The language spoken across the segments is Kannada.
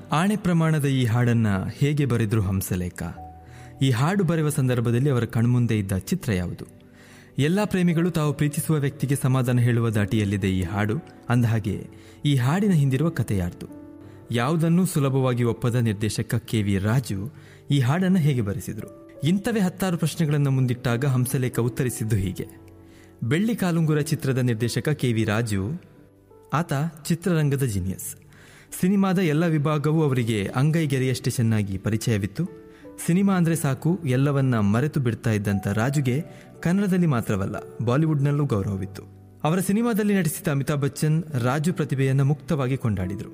ಆಣೆ ಪ್ರಮಾಣದ ಈ ಹಾಡನ್ನ ಹೇಗೆ ಬರೆದ್ರು ಹಂಸಲೇಖ ಈ ಹಾಡು ಬರೆಯುವ ಸಂದರ್ಭದಲ್ಲಿ ಅವರ ಕಣ್ಮುಂದೆ ಇದ್ದ ಚಿತ್ರ ಯಾವುದು ಎಲ್ಲ ಪ್ರೇಮಿಗಳು ತಾವು ಪ್ರೀತಿಸುವ ವ್ಯಕ್ತಿಗೆ ಸಮಾಧಾನ ಹೇಳುವ ದಾಟಿಯಲ್ಲಿದೆ ಈ ಹಾಡು ಅಂದಹಾಗೆ ಈ ಹಾಡಿನ ಹಿಂದಿರುವ ಕಥೆ ಯಾರ್ದು ಯಾವುದನ್ನೂ ಸುಲಭವಾಗಿ ಒಪ್ಪದ ನಿರ್ದೇಶಕ ಕೆ ವಿ ರಾಜು ಈ ಹಾಡನ್ನು ಹೇಗೆ ಬರೆಸಿದ್ರು ಇಂಥವೇ ಹತ್ತಾರು ಪ್ರಶ್ನೆಗಳನ್ನು ಮುಂದಿಟ್ಟಾಗ ಹಂಸಲೇಖ ಉತ್ತರಿಸಿದ್ದು ಹೀಗೆ ಬೆಳ್ಳಿ ಕಾಲುಂಗುರ ಚಿತ್ರದ ನಿರ್ದೇಶಕ ಕೆ ವಿ ರಾಜು ಆತ ಚಿತ್ರರಂಗದ ಜೀನಿಯಸ್ ಸಿನಿಮಾದ ಎಲ್ಲ ವಿಭಾಗವೂ ಅವರಿಗೆ ಅಂಗೈಗೆರೆಯಷ್ಟೇ ಚೆನ್ನಾಗಿ ಪರಿಚಯವಿತ್ತು ಸಿನಿಮಾ ಅಂದರೆ ಸಾಕು ಎಲ್ಲವನ್ನ ಮರೆತು ಬಿಡ್ತಾ ಇದ್ದಂಥ ರಾಜುಗೆ ಕನ್ನಡದಲ್ಲಿ ಮಾತ್ರವಲ್ಲ ಬಾಲಿವುಡ್ನಲ್ಲೂ ಗೌರವವಿತ್ತು ಅವರ ಸಿನಿಮಾದಲ್ಲಿ ನಟಿಸಿದ ಅಮಿತಾಬ್ ಬಚ್ಚನ್ ರಾಜು ಪ್ರತಿಭೆಯನ್ನು ಮುಕ್ತವಾಗಿ ಕೊಂಡಾಡಿದರು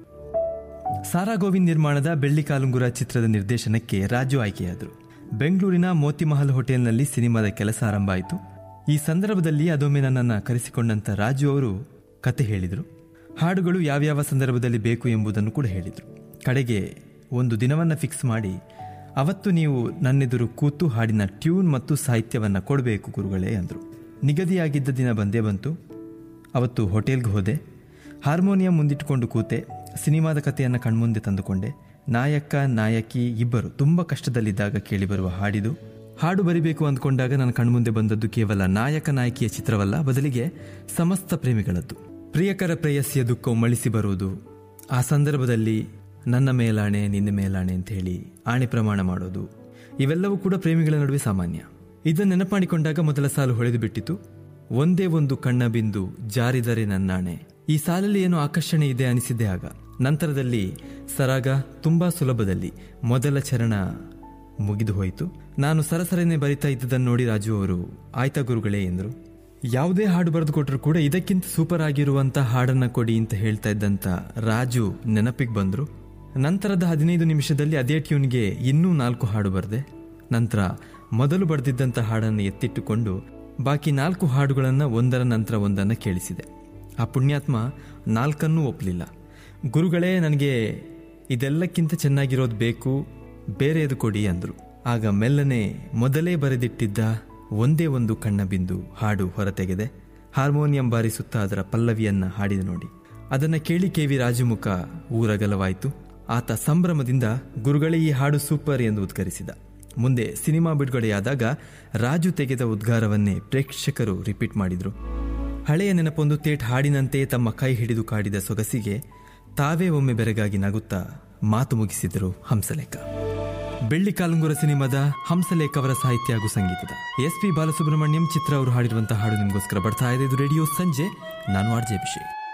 ಸಾರಾ ಗೋವಿಂದ್ ನಿರ್ಮಾಣದ ಬೆಳ್ಳಿ ಕಾಲುಂಗುರ ಚಿತ್ರದ ನಿರ್ದೇಶನಕ್ಕೆ ರಾಜು ಆಯ್ಕೆಯಾದರು ಬೆಂಗಳೂರಿನ ಮೋತಿಮಹಲ್ ಹೋಟೆಲ್ನಲ್ಲಿ ಸಿನಿಮಾದ ಕೆಲಸ ಆರಂಭ ಆಯಿತು ಈ ಸಂದರ್ಭದಲ್ಲಿ ಅದೊಮ್ಮೆ ನನ್ನನ್ನು ಕರೆಸಿಕೊಂಡಂತ ರಾಜು ಅವರು ಕತೆ ಹೇಳಿದರು ಹಾಡುಗಳು ಯಾವ್ಯಾವ ಸಂದರ್ಭದಲ್ಲಿ ಬೇಕು ಎಂಬುದನ್ನು ಕೂಡ ಹೇಳಿದರು ಕಡೆಗೆ ಒಂದು ದಿನವನ್ನು ಫಿಕ್ಸ್ ಮಾಡಿ ಅವತ್ತು ನೀವು ನನ್ನೆದುರು ಕೂತು ಹಾಡಿನ ಟ್ಯೂನ್ ಮತ್ತು ಸಾಹಿತ್ಯವನ್ನು ಕೊಡಬೇಕು ಗುರುಗಳೇ ಅಂದರು ನಿಗದಿಯಾಗಿದ್ದ ದಿನ ಬಂದೇ ಬಂತು ಅವತ್ತು ಹೋಟೆಲ್ಗೆ ಹೋದೆ ಹಾರ್ಮೋನಿಯಂ ಮುಂದಿಟ್ಟುಕೊಂಡು ಕೂತೆ ಸಿನಿಮಾದ ಕಥೆಯನ್ನು ಕಣ್ಮುಂದೆ ತಂದುಕೊಂಡೆ ನಾಯಕ ನಾಯಕಿ ಇಬ್ಬರು ತುಂಬ ಕಷ್ಟದಲ್ಲಿದ್ದಾಗ ಕೇಳಿಬರುವ ಹಾಡಿದು ಹಾಡು ಬರಿಬೇಕು ಅಂದ್ಕೊಂಡಾಗ ನನ್ನ ಕಣ್ಮುಂದೆ ಬಂದದ್ದು ಕೇವಲ ನಾಯಕ ನಾಯಕಿಯ ಚಿತ್ರವಲ್ಲ ಬದಲಿಗೆ ಸಮಸ್ತ ಪ್ರೇಮಿಗಳದ್ದು ಪ್ರಿಯಕರ ಪ್ರೇಯಸಿಯ ದುಃಖ ಉಮ್ಮಳಿಸಿ ಬರುವುದು ಆ ಸಂದರ್ಭದಲ್ಲಿ ನನ್ನ ಮೇಲಾಣೆ ನಿನ್ನ ಮೇಲಾಣೆ ಅಂತ ಹೇಳಿ ಆಣೆ ಪ್ರಮಾಣ ಮಾಡೋದು ಇವೆಲ್ಲವೂ ಕೂಡ ಪ್ರೇಮಿಗಳ ನಡುವೆ ಸಾಮಾನ್ಯ ಇದನ್ನು ನೆನಪು ಮಾಡಿಕೊಂಡಾಗ ಮೊದಲ ಸಾಲು ಹೊಳೆದು ಬಿಟ್ಟಿತು ಒಂದೇ ಒಂದು ಕಣ್ಣ ಬಿಂದು ಜಾರಿದರೆ ನನ್ನಾಣೆ ಈ ಸಾಲಲ್ಲಿ ಏನೋ ಆಕರ್ಷಣೆ ಇದೆ ಅನಿಸಿದ್ದೆ ಆಗ ನಂತರದಲ್ಲಿ ಸರಾಗ ತುಂಬಾ ಸುಲಭದಲ್ಲಿ ಮೊದಲ ಚರಣ ಮುಗಿದು ಹೋಯಿತು ನಾನು ಸರಸರನೆ ಬರಿತಾ ಇದ್ದದನ್ನು ನೋಡಿ ರಾಜು ಅವರು ಆಯ್ತಾ ಗುರುಗಳೇ ಎಂದರು ಯಾವುದೇ ಹಾಡು ಬರೆದು ಕೊಟ್ಟರು ಕೂಡ ಇದಕ್ಕಿಂತ ಸೂಪರ್ ಆಗಿರುವಂತ ಹಾಡನ್ನ ಕೊಡಿ ಅಂತ ಹೇಳ್ತಾ ಇದ್ದಂತ ರಾಜು ನೆನಪಿಗೆ ಬಂದರು ನಂತರದ ಹದಿನೈದು ನಿಮಿಷದಲ್ಲಿ ಅದೇ ಟ್ಯೂನ್ಗೆ ಇನ್ನೂ ನಾಲ್ಕು ಹಾಡು ಬರೆದೆ ನಂತರ ಮೊದಲು ಬರೆದಿದ್ದಂಥ ಹಾಡನ್ನು ಎತ್ತಿಟ್ಟುಕೊಂಡು ಬಾಕಿ ನಾಲ್ಕು ಹಾಡುಗಳನ್ನು ಒಂದರ ನಂತರ ಒಂದನ್ನು ಕೇಳಿಸಿದೆ ಆ ಪುಣ್ಯಾತ್ಮ ನಾಲ್ಕನ್ನೂ ಒಪ್ಪಲಿಲ್ಲ ಗುರುಗಳೇ ನನಗೆ ಇದೆಲ್ಲಕ್ಕಿಂತ ಚೆನ್ನಾಗಿರೋದು ಬೇಕು ಬೇರೆಯದು ಕೊಡಿ ಅಂದರು ಆಗ ಮೆಲ್ಲನೆ ಮೊದಲೇ ಬರೆದಿಟ್ಟಿದ್ದ ಒಂದೇ ಒಂದು ಕಣ್ಣ ಬಿಂದು ಹಾಡು ಹೊರತೆಗೆದೆ ಹಾರ್ಮೋನಿಯಂ ಬಾರಿಸುತ್ತಾ ಅದರ ಪಲ್ಲವಿಯನ್ನ ಹಾಡಿದ ನೋಡಿ ಅದನ್ನ ಕೇಳಿ ಕೆ ವಿ ರಾಜುಮುಖ ಊರಗಲವಾಯಿತು ಆತ ಸಂಭ್ರಮದಿಂದ ಗುರುಗಳೇ ಈ ಹಾಡು ಸೂಪರ್ ಎಂದು ಉದ್ಗರಿಸಿದ ಮುಂದೆ ಸಿನಿಮಾ ಬಿಡುಗಡೆಯಾದಾಗ ರಾಜು ತೆಗೆದ ಉದ್ಗಾರವನ್ನೇ ಪ್ರೇಕ್ಷಕರು ರಿಪೀಟ್ ಮಾಡಿದ್ರು ಹಳೆಯ ನೆನಪೊಂದು ತೇಟ್ ಹಾಡಿನಂತೆ ತಮ್ಮ ಕೈ ಹಿಡಿದು ಕಾಡಿದ ಸೊಗಸಿಗೆ ತಾವೇ ಒಮ್ಮೆ ಬೆರಗಾಗಿ ನಗುತ್ತಾ ಮಾತು ಮುಗಿಸಿದರು ಹಂಸಲೇಖ ಬೆಳ್ಳಿ ಕಾಲುಂಗುರ ಸಿನಿಮಾದ ಹಂಸಲೇಖ ಅವರ ಸಾಹಿತ್ಯ ಹಾಗೂ ಸಂಗೀತದ ಎಸ್ ಪಿ ಬಾಲಸುಬ್ರಹ್ಮಣ್ಯಂ ಚಿತ್ರ ಅವರು ಹಾಡಿರುವಂತಹ ಹಾಡು ನಿಮಗೋಸ್ಕರ ಬರ್ತಾ ಇದೆ ಇದು ರೇಡಿಯೋ ಸಂಜೆ ನಾನು ಆರ್ ಜೆ ಅಭಿಷೇಕ್